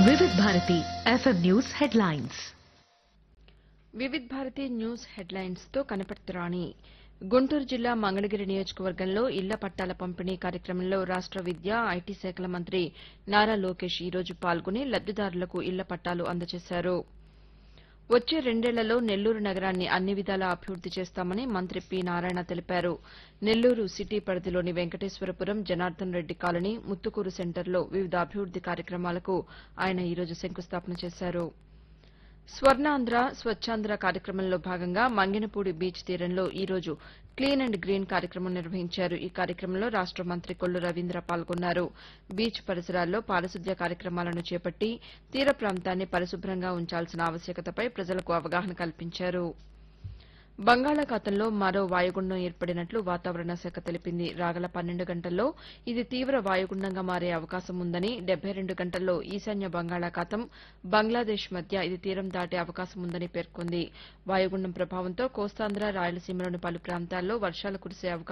వివిధ Bharati FM news headlines Vividh Bharati news headlines తో కనపడుతురాణి గుంటూరు జిల్లా మంగళగిరి నియోజకవర్గంలో ఇళ్ల పట్టాల పంపిణీ కార్యక్రమంలో రాష్ట విద్య ఐటీ శాఖల మంత్రి నారా లోకేష్ ఈ రోజు పాల్గొని లబ్దిదారులకు ఇళ్ల పట్టాలు అందజేశారు వచ్చే రెండేళ్లలో నెల్లూరు నగరాన్ని అన్ని విధాలా అభివృద్ది చేస్తామని మంత్రి పి నారాయణ తెలిపారు నెల్లూరు సిటీ పరిధిలోని వెంకటేశ్వరపురం జనార్దన్ రెడ్డి కాలనీ ముత్తుకూరు సెంటర్లో వివిధ అభివృద్ది కార్యక్రమాలకు ఆయన ఈ రోజు శంకుస్థాపన చేశారు స్వర్ణాంధ్ర స్వచ్ఛాంధ్ర కార్యక్రమంలో భాగంగా మంగినపూడి బీచ్ తీరంలో ఈ రోజు క్లీన్ అండ్ గ్రీన్ కార్యక్రమం నిర్వహించారు ఈ కార్యక్రమంలో రాష్ట మంత్రి కొల్లు రవీంద్ర పాల్గొన్నారు బీచ్ పరిసరాల్లో పారిశుద్ధ్య కార్యక్రమాలను చేపట్టి తీర ప్రాంతాన్ని పరిశుభ్రంగా ఉంచాల్సిన ఆవశ్యకతపై ప్రజలకు అవగాహన కల్పించారు బంగాళాఖాతంలో మరో వాయుగుండం ఏర్పడినట్లు వాతావరణ శాఖ తెలిపింది రాగల పన్నెండు గంటల్లో ఇది తీవ్ర వాయుగుండంగా మారే అవకాశం ఉందని డెబ్బై రెండు గంటల్లో ఈశాన్య బంగాళాఖాతం బంగ్లాదేశ్ మధ్య ఇది తీరం దాటే అవకాశం ఉందని పేర్కొంది వాయుగుండం ప్రభావంతో కోస్తాంధ్ర రాయలసీమలోని పలు ప్రాంతాల్లో వర్షాలు కురిసే అవకాశం